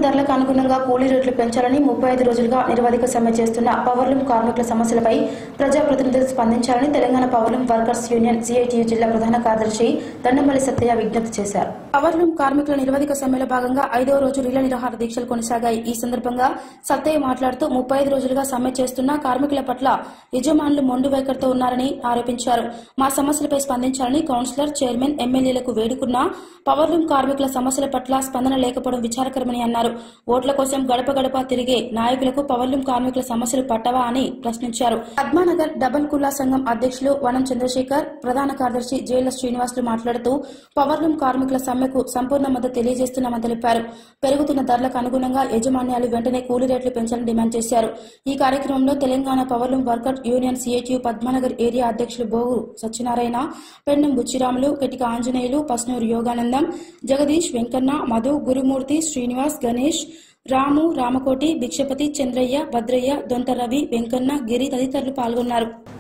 ధరలకు అనుగుణంగా కూలీ రేట్లు పెంచాలని ముప్పై ఐదు రోజులుగా నిరవధిక సమ్మె చేస్తున్న పవర్లూమ్ కార్మికుల సమస్యలపై ప్రజాప్రతినిధులు స్పందించాలని Telangana powerloom workers union CITU జిల్లా ప్రధాన కార్యదర్శి దండమల్లి సత్తయ్య విజ్ఞప్తి చేశారు పవర్లూమ్ కార్మికుల నిరవధిక సమ్మెలో భాగంగా ఐదవ రోజు రిల నిరాహార దీక్షలు కొనసాగాయి ఈ సందర్భంగా సత్తయ్య మాట్లాడుతూ ముప్పై ఐదు రోజులుగా సమ్మె చేస్తున్న కార్మికుల పట్ల యజమానులు మొండి వైఖరితో ఉన్నారని ఆరోపించారు మా సమస్యలపై స్పందించాలని కౌన్సిలర్ చైర్మన్ ఎమ్మెల్యేలకు వేడుకున్నా పవర్లూమ్ కార్మికుల సమస్యల పట్ల స్పందన లేకపోవడం విచారకరమని అన్నారు ఓట్ల కోసం గడప గడప తిరిగే నాయకులకు పవర్లూమ్ కార్మికుల సమస్యలు పట్టవా అని ప్రశ్నించారు పద్మానగర్ డబల్ కుల్లా సంఘం అధ్యక్షులు వనం చంద్రశేఖర్ ప్రధాన కార్యదర్శి జైల శ్రీనివాసులు మాట్లాడుతూ పవర్లూమ్ కార్మికుల సమ్మెకు సంపూర్ణ మద్దతు తెలియజేస్తున్నామని తెలిపారు పెరుగుతున్న ధరలకు అనుగుణంగా యజమాన్యాలు వెంటనే కూలీ రేట్లు పెంచాలని డిమాండ్ చేశారు ఈ కార్యక్రమంలో Telangana powerloom worker union CITU Padmanagar area అధ్యక్షులు బోగు సత్యనారాయణ పెన్నం బుచ్చిరాములు కెటిక ఆంజనేయులు పస్నూరు యోగానందం జగదీష్ వెంకన్న మధు గురుమూర్తి శ్రీనివాస్ గణేష్ రాము రామకోటి భిక్షపతి చంద్రయ్య భద్రయ్య దొంత రవి వెంకన్న గిరి తదితరులు పాల్గొన్నారు